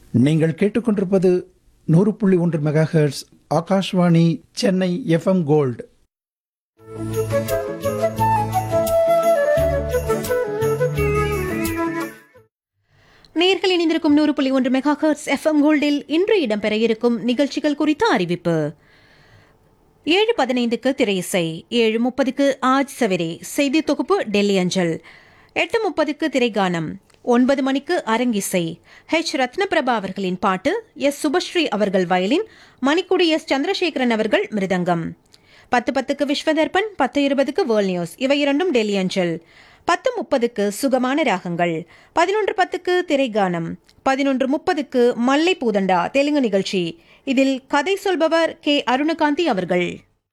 நீங்கள் கேட்டுக்கொண்டிருப்பது நூறு புள்ளி ஒன்று megahertz Akashvani Chennai FM gold நேர்கள் இணைந்திருக்கும் நூறு புள்ளி ஒன்று மெகா ஹெர்ட்ஸ் எஃப்எம் கோல்டில் இன்று இடம்பெற இருக்கும் நிகழ்ச்சிகள் குறித்த அறிவிப்பு ஏழு பதினைந்துக்கு திரையிசை ஏழு முப்பதுக்கு ஆஜ் சவரே செய்தி தொகுப்பு டெல்லி அஞ்சல் எட்டு முப்பதுக்கு திரைகானம் ஒன்பது மணிக்கு அரங்கிசை ஹெச் ரத்னபிரபா அவர்களின் பாட்டு எஸ் சுபஸ்ரீ அவர்கள் வயலின் மணிக்குடி எஸ் சந்திரசேகரன் அவர்கள் மிருதங்கம் பத்து பத்துக்கு விஸ்வதர்பன் பத்து இருபதுக்கு வேர்ல்ட் நியூஸ் இவை இரண்டும் டெல்லி அஞ்சல் பத்து முப்பதுக்கு சுகமான ராகங்கள் பதினொன்று பத்துக்கு திரைகானம் பதினொன்று முப்பதுக்கு மல்லை பூதண்டா தெலுங்கு நிகழ்ச்சி இதில் கதை சொல்பவர் கே அருணகாந்தி அவர்கள்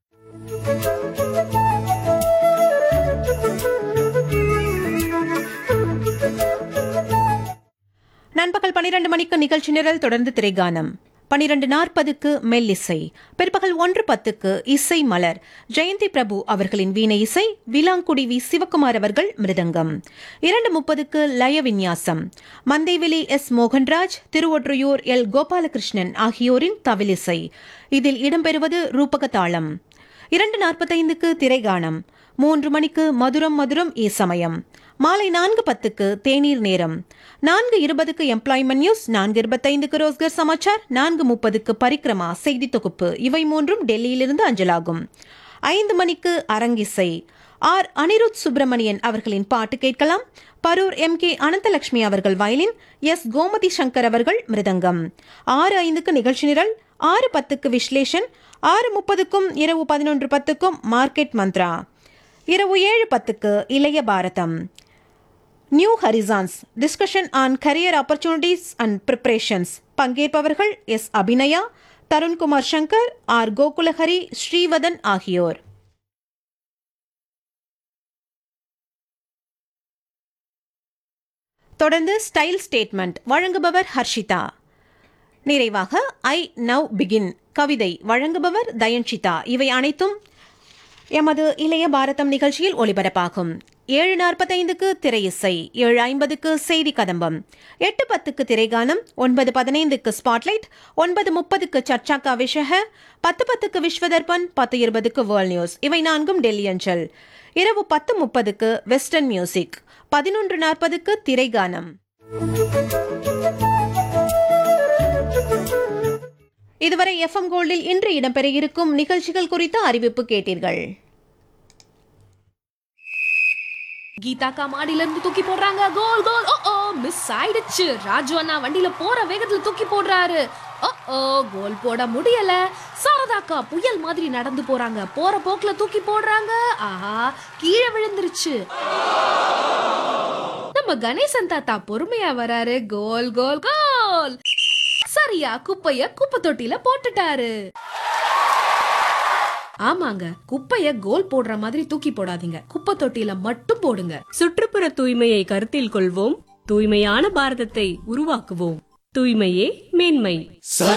நண்பகல் பனிரெண்டு மணிக்கு நிகழ்ச்சி நிரல் தொடர்ந்து திரைகானம் பனிரெண்டு நாற்பதுக்கு மெல்லிசை பிற்பகல் ஒன்று பத்துக்கு இசை மலர் ஜெயந்தி பிரபு அவர்களின் வீணை இசை விலாங்குடி வி சிவகுமார் அவர்கள் மிருதங்கம் இரண்டு முப்பதுக்கு லய விந்யாசம் மந்தைவெளி எஸ் மோகன்ராஜ் திருவொற்றையூர் எல் கோபாலகிருஷ்ணன் ஆகியோரின் தவிலிசை இதில் இடம்பெறுவது ரூபக தாளம் இரண்டு நாற்பத்தைந்துக்கு திரைகானம் மூன்று மணிக்கு மதுரம் மதுரம் ஏ சமயம் மாலை நான்கு பத்துக்கு தேநீர் நேரம் நான்கு இருபதுக்கு எம்ப்ளாய்மெண்ட் நியூஸ் நான்கு இருபத்தைந்துக்கு ரோஸ்கர் சமாச்சார் நான்கு முப்பதுக்கு பரிக்ரமா செய்தி தொகுப்பு இவை மூன்றும் டெல்லியிலிருந்து அஞ்சலாகும் ஐந்து மணிக்கு அரங்கிசை ஆர் அனிருத் சுப்பிரமணியன் அவர்களின் பாட்டு கேட்கலாம் பரூர் எம் கே அனந்தலட்சுமி அவர்கள் வயலின் எஸ் கோமதி சங்கர் அவர்கள் மிருதங்கம் ஆறு ஐந்துக்கு நிகழ்ச்சி நிரல் ஆறு பத்துக்கு விஸ்லேஷன் ஆறு முப்பதுக்கும் இரவு பதினொன்று பத்துக்கும் மார்க்கெட் மந்த்ரா இரவு ஏழு பத்துக்கு இளைய பாரதம் new horizons discussion on career opportunities and preparations பங்கேற்பவர்கள் எஸ் அபிநயா தருண்குமார் சங்கர் ஆர் கோகுலஹரி ஸ்ரீவதன் ஆகியோர் தொடர்ந்து ஸ்டைல் ஸ்டேட்மெண்ட் வழங்குபவர் ஹர்ஷிதா நிறைவாக ஐ நவ் பிகின் கவிதை வழங்குபவர் தயன்ஷிதா இவை அனைத்தும் எமது இளைய பாரதம் நிகழ்ச்சியில் ஒளிபரப்பாகும் ஏழு நாற்பத்தைந்துக்கு திரையிசை ஏழு ஐம்பதுக்கு செய்தி கதம்பம் எட்டு பத்துக்கு திரைகானம் ஒன்பது பதினைந்துக்கு ஸ்பாட்லைட் ஒன்பது முப்பதுக்கு சர்ச்சாக்கா விஷக பத்து பத்துக்கு விஸ்வதர்பன் பத்து இருபதுக்கு வேர்ல்ட் நியூஸ் இவை நான்கும் டெல்லி அஞ்சல் இரவு பத்து முப்பதுக்கு வெஸ்டர்ன் மியூசிக் பதினொன்று நாற்பதுக்கு திரைகானம் இதுவரை எஃப்எம் கோல்டில் இன்று இடம்பெற இருக்கும் நிகழ்ச்சிகள் குறித்த அறிவிப்பு கேட்டீர்கள் கீதா கா மாடியில இருந்து தூக்கி போடுறாங்க கோல் கோல் ஓ ஓ மிஸ் ஆயிடுச்சு ராஜு அண்ணா வண்டியில போற வேகத்துல தூக்கி போடுறாரு ஓ ஓ கோல் போட முடியல சாரதாக்கா புயல் மாதிரி நடந்து போறாங்க போற போக்குல தூக்கி போடுறாங்க ஆஹா கீழே விழுந்துருச்சு நம்ம கணேசன் தாத்தா பொறுமையா வராரு கோல் கோல் கோல் சரியா குப்பைய குப்பை தொட்டில போட்டுட்டாரு ஆமாங்க குப்பைய கோல் போடுற மாதிரி தூக்கி போடாதீங்க குப்பை தொட்டில மட்டும் போடுங்க சுற்றுப்புற தூய்மையை கருத்தில் கொள்வோம் தூய்மையான பாரதத்தை உருவாக்குவோம் தூய்மையே மேன்மை